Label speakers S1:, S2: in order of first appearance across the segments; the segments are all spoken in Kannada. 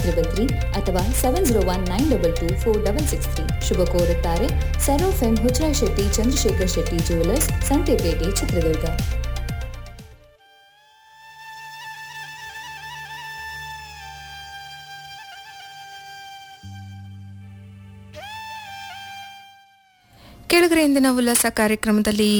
S1: ತ್ರಿಬಲ್ ತ್ರೀ ಅಥವಾ seven zero one nine double two four double six three ಶುಭ ಕೋರುತ್ತಾರೆ ಸರೋಫ್ ಎಂ ಹುಚ್ರಾ ಶೆಟ್ಟಿ ಚಂದ್ರಶೇಖರ್ ಶೆಟ್ಟಿ ಜ್ಯುವೆಲರ್ಸ್ ಸಂತೆಪೇಟೆ ಚಿತ್ರದುರ್ಗ
S2: ಕೆಳಗರೆ ಇಂದಿನ ಉಲ್ಲಾಸ ಕಾರ್ಯಕ್ರಮದಲ್ಲಿ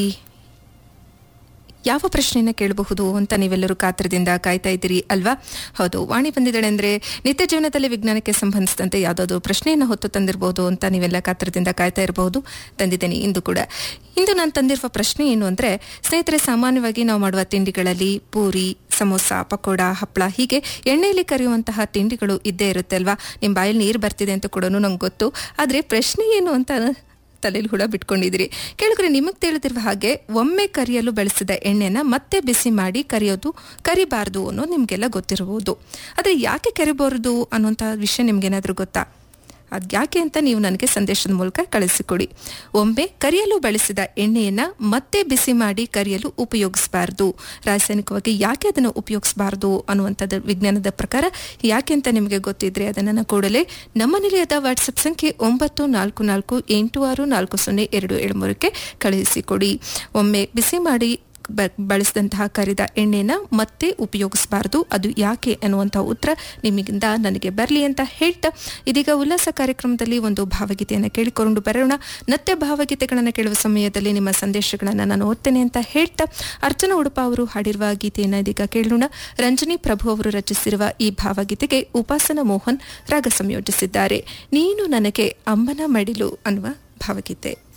S2: ಯಾವ ಪ್ರಶ್ನೆಯನ್ನ ಕೇಳಬಹುದು ಅಂತ ನೀವೆಲ್ಲರೂ ಕಾತರದಿಂದ ಕಾಯ್ತಾ ಇದ್ದೀರಿ ಅಲ್ವಾ ಹೌದು ವಾಣಿ ಬಂದಿದ್ದಾಳೆ ಅಂದ್ರೆ ನಿತ್ಯ ಜೀವನದಲ್ಲಿ ವಿಜ್ಞಾನಕ್ಕೆ ಸಂಬಂಧಿಸಿದಂತೆ ಯಾವುದಾದ್ರು ಪ್ರಶ್ನೆಯನ್ನು ಹೊತ್ತು ತಂದಿರಬಹುದು ಅಂತ ನೀವೆಲ್ಲ ಕಾತರದಿಂದ ಕಾಯ್ತಾ ಇರಬಹುದು ತಂದಿದ್ದೇನೆ ಇಂದು ಕೂಡ ಇಂದು ನಾನು ತಂದಿರುವ ಪ್ರಶ್ನೆ ಏನು ಅಂದ್ರೆ ಸ್ನೇಹಿತರೆ ಸಾಮಾನ್ಯವಾಗಿ ನಾವು ಮಾಡುವ ತಿಂಡಿಗಳಲ್ಲಿ ಪೂರಿ ಸಮೋಸ ಪಕೋಡ ಹಪ್ಪಳ ಹೀಗೆ ಎಣ್ಣೆಯಲ್ಲಿ ಕರಿಯುವಂತಹ ತಿಂಡಿಗಳು ಇದ್ದೇ ಇರುತ್ತೆ ಅಲ್ವಾ ನಿಮ್ಮ ಬಾಯಲ್ಲಿ ನೀರು ಬರ್ತಿದೆ ಅಂತ ಕೂಡ ನಂಗೆ ಗೊತ್ತು ಆದರೆ ಪ್ರಶ್ನೆ ಏನು ಅಂತ ತಲೆಯಲ್ಲಿ ಹುಳ ಬಿಟ್ಕೊಂಡಿದ್ದೀರಿ ಕೇಳಿದ್ರೆ ನಿಮಗೆ ತಿಳಿದಿರುವ ಹಾಗೆ ಒಮ್ಮೆ ಕರಿಯಲು ಬಳಸಿದ ಎಣ್ಣೆನ ಮತ್ತೆ ಬಿಸಿ ಮಾಡಿ ಕರಿಯೋದು ಕರಿಬಾರ್ದು ಅನ್ನೋದು ನಿಮಗೆಲ್ಲ ಗೊತ್ತಿರಬಹುದು ಆದರೆ ಯಾಕೆ ಕರಿಬಾರ್ದು ಅನ್ನುವಂಥ ವಿಷಯ ನಿಮ್ಗೇನಾದರೂ ಗೊತ್ತಾ ಅದು ಯಾಕೆ ಅಂತ ನೀವು ನನಗೆ ಸಂದೇಶದ ಮೂಲಕ ಕಳಿಸಿಕೊಡಿ ಒಮ್ಮೆ ಕರಿಯಲು ಬಳಸಿದ ಎಣ್ಣೆಯನ್ನ ಮತ್ತೆ ಬಿಸಿ ಮಾಡಿ ಕರಿಯಲು ಉಪಯೋಗಿಸಬಾರ್ದು ರಾಸಾಯನಿಕವಾಗಿ ಯಾಕೆ ಅದನ್ನು ಉಪಯೋಗಿಸಬಾರ್ದು ಅನ್ನುವಂಥದ್ದು ವಿಜ್ಞಾನದ ಪ್ರಕಾರ ಯಾಕೆ ಅಂತ ನಿಮಗೆ ಗೊತ್ತಿದ್ರೆ ಅದನ್ನು ಕೂಡಲೇ ನಮ್ಮ ನಿಲಯದ ವಾಟ್ಸಪ್ ಸಂಖ್ಯೆ ಒಂಬತ್ತು ನಾಲ್ಕು ನಾಲ್ಕು ಎಂಟು ಆರು ನಾಲ್ಕು ಸೊನ್ನೆ ಎರಡು ಏಳು ಮೂರಕ್ಕೆ ಕಳುಹಿಸಿಕೊಡಿ ಒಮ್ಮೆ ಬಿಸಿ ಮಾಡಿ ಬ- ಬಳಸಿದಂತಹ ಕರಿದ ಎಣ್ಣೆನ ಮತ್ತೆ ಉಪಯೋಗಿಸಬಾರದು ಅದು ಯಾಕೆ ಅನ್ನುವಂಥ ಉತ್ತರ ನಿಮಗಿಂದ ನನಗೆ ಬರಲಿ ಅಂತ ಹೇಳ್ತಾ ಇದೀಗ ಉಲ್ಲಾಸ ಕಾರ್ಯಕ್ರಮದಲ್ಲಿ ಒಂದು ಭಾವಗೀತೆಯನ್ನು ಕೇಳಿಕೊಂಡು ಬರೋಣ ಮತ್ತೆ ಭಾವಗೀತೆಗಳನ್ನು ಕೇಳುವ ಸಮಯದಲ್ಲಿ ನಿಮ್ಮ ಸಂದೇಶಗಳನ್ನು ನಾನು ಓದ್ತೇನೆ ಅಂತ ಹೇಳ್ತಾ ಅರ್ಚನಾ ಉಡುಪ ಅವರು ಹಾಡಿರುವ ಗೀತೆಯನ್ನು ಇದೀಗ ಕೇಳೋಣ ರಂಜನಿ ಪ್ರಭು ಅವರು ರಚಿಸಿರುವ ಈ ಭಾವಗೀತೆಗೆ ಉಪಾಸನ ಮೋಹನ್ ರಾಗ ಸಂಯೋಜಿಸಿದ್ದಾರೆ ನೀನು ನನಗೆ ಅಮ್ಮನ ಮಡಿಲು ಅನ್ನುವ ಭಾವಗೀತೆ